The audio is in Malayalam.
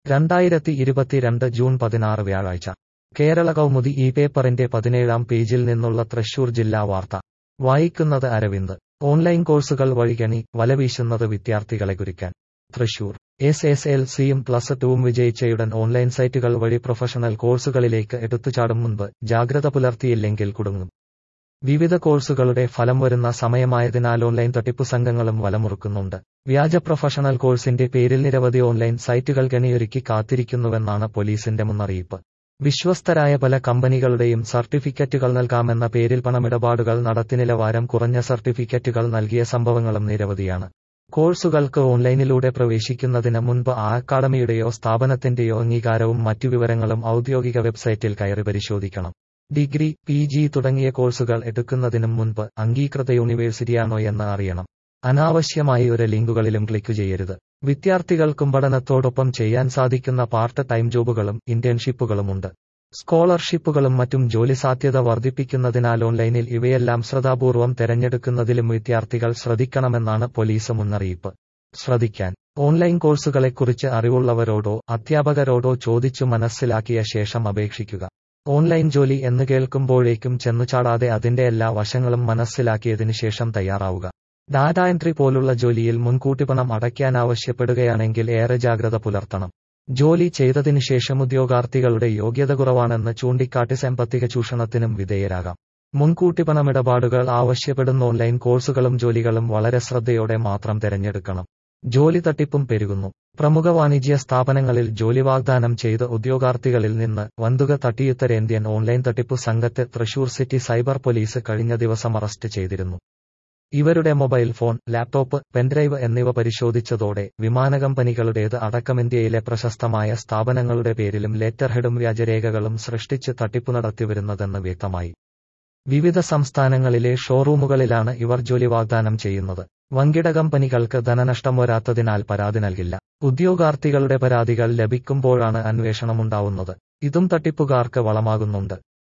രണ്ടായിരത്തി ഇരുപത്തിരണ്ട് ജൂൺ പതിനാറ് വ്യാഴാഴ്ച കേരള കൗമുദി ഈ പേപ്പറിന്റെ പതിനേഴാം പേജിൽ നിന്നുള്ള തൃശൂർ ജില്ലാ വാർത്ത വായിക്കുന്നത് അരവിന്ദ് ഓൺലൈൻ കോഴ്സുകൾ വഴികണി വലവീശുന്നത് വിദ്യാർത്ഥികളെ കുരിക്കാൻ തൃശൂർ എസ് എസ് എൽ സിയും പ്ലസ് ടുവും വിജയിച്ചയുടൻ ഓൺലൈൻ സൈറ്റുകൾ വഴി പ്രൊഫഷണൽ കോഴ്സുകളിലേക്ക് എടുത്തുചാടും മുൻപ് ജാഗ്രത പുലർത്തിയില്ലെങ്കിൽ കുടുങ്ങും വിവിധ കോഴ്സുകളുടെ ഫലം വരുന്ന സമയമായതിനാൽ ഓൺലൈൻ തട്ടിപ്പു സംഘങ്ങളും വലമുറുക്കുന്നുണ്ട് വ്യാജ പ്രൊഫഷണൽ കോഴ്സിന്റെ പേരിൽ നിരവധി ഓൺലൈൻ സൈറ്റുകൾ കെണിയൊരുക്കി കാത്തിരിക്കുന്നുവെന്നാണ് പോലീസിന്റെ മുന്നറിയിപ്പ് വിശ്വസ്തരായ പല കമ്പനികളുടെയും സർട്ടിഫിക്കറ്റുകൾ നൽകാമെന്ന പേരിൽ പണമിടപാടുകൾ നടത്തി നിലവാരം കുറഞ്ഞ സർട്ടിഫിക്കറ്റുകൾ നൽകിയ സംഭവങ്ങളും നിരവധിയാണ് കോഴ്സുകൾക്ക് ഓൺലൈനിലൂടെ പ്രവേശിക്കുന്നതിന് മുൻപ് ആ അക്കാഡമിയുടെയോ സ്ഥാപനത്തിന്റെയോ അംഗീകാരവും മറ്റു വിവരങ്ങളും ഔദ്യോഗിക വെബ്സൈറ്റിൽ കയറി പരിശോധിക്കണം ഡിഗ്രി പി ജി തുടങ്ങിയ കോഴ്സുകൾ എടുക്കുന്നതിനും മുൻപ് അംഗീകൃത യൂണിവേഴ്സിറ്റിയാണോ എന്ന് അറിയണം അനാവശ്യമായി ഒരു ലിങ്കുകളിലും ക്ലിക്ക് ചെയ്യരുത് വിദ്യാർത്ഥികൾക്കും പഠനത്തോടൊപ്പം ചെയ്യാൻ സാധിക്കുന്ന പാർട്ട് ടൈം ജോബുകളും ഇന്റേൺഷിപ്പുകളുമുണ്ട് സ്കോളർഷിപ്പുകളും മറ്റും ജോലി സാധ്യത വർദ്ധിപ്പിക്കുന്നതിനാൽ ഓൺലൈനിൽ ഇവയെല്ലാം ശ്രദ്ധാപൂർവം തെരഞ്ഞെടുക്കുന്നതിലും വിദ്യാർത്ഥികൾ ശ്രദ്ധിക്കണമെന്നാണ് പോലീസ് മുന്നറിയിപ്പ് ശ്രദ്ധിക്കാൻ ഓൺലൈൻ കോഴ്സുകളെക്കുറിച്ച് അറിവുള്ളവരോടോ അധ്യാപകരോടോ ചോദിച്ചു മനസ്സിലാക്കിയ ശേഷം അപേക്ഷിക്കുക ഓൺലൈൻ ജോലി എന്ന് കേൾക്കുമ്പോഴേക്കും ചെന്നുചാടാതെ അതിന്റെ എല്ലാ വശങ്ങളും മനസ്സിലാക്കിയതിനു ശേഷം തയ്യാറാവുക ഡാറ്റ എൻട്രി പോലുള്ള ജോലിയിൽ മുൻകൂട്ടി പണം അടയ്ക്കാനാവശ്യപ്പെടുകയാണെങ്കിൽ ഏറെ ജാഗ്രത പുലർത്തണം ജോലി ചെയ്തതിനു ശേഷം ഉദ്യോഗാർത്ഥികളുടെ യോഗ്യത കുറവാണെന്ന് ചൂണ്ടിക്കാട്ടി സാമ്പത്തിക ചൂഷണത്തിനും വിധേയരാകാം മുൻകൂട്ടി പണമിടപാടുകൾ ആവശ്യപ്പെടുന്ന ഓൺലൈൻ കോഴ്സുകളും ജോലികളും വളരെ ശ്രദ്ധയോടെ മാത്രം തിരഞ്ഞെടുക്കണം ജോലി തട്ടിപ്പും പെരുകുന്നു പ്രമുഖ വാണിജ്യ സ്ഥാപനങ്ങളിൽ ജോലി വാഗ്ദാനം ചെയ്ത ഉദ്യോഗാർത്ഥികളിൽ നിന്ന് വന്തുക തട്ടിയുത്തരേന്ത്യൻ ഓൺലൈൻ തട്ടിപ്പു സംഘത്തെ തൃശൂർ സിറ്റി സൈബർ പോലീസ് കഴിഞ്ഞ ദിവസം അറസ്റ്റ് ചെയ്തിരുന്നു ഇവരുടെ മൊബൈൽ ഫോൺ ലാപ്ടോപ്പ് പെൻഡ്രൈവ് എന്നിവ പരിശോധിച്ചതോടെ വിമാന കമ്പനികളുടേത് അടക്കം ഇന്ത്യയിലെ പ്രശസ്തമായ സ്ഥാപനങ്ങളുടെ പേരിലും ലെറ്റർ ഹെഡും വ്യാജരേഖകളും സൃഷ്ടിച്ച് തട്ടിപ്പു നടത്തിവരുന്നതെന്ന് വ്യക്തമായി വിവിധ സംസ്ഥാനങ്ങളിലെ ഷോറൂമുകളിലാണ് ഇവർ ജോലി വാഗ്ദാനം ചെയ്യുന്നത് വൻകിട കമ്പനികൾക്ക് ധനനഷ്ടം വരാത്തതിനാൽ പരാതി നൽകില്ല ഉദ്യോഗാർത്ഥികളുടെ പരാതികൾ ലഭിക്കുമ്പോഴാണ് അന്വേഷണമുണ്ടാവുന്നത് ഇതും തട്ടിപ്പുകാർക്ക് വളമാകുന്നുണ്ട്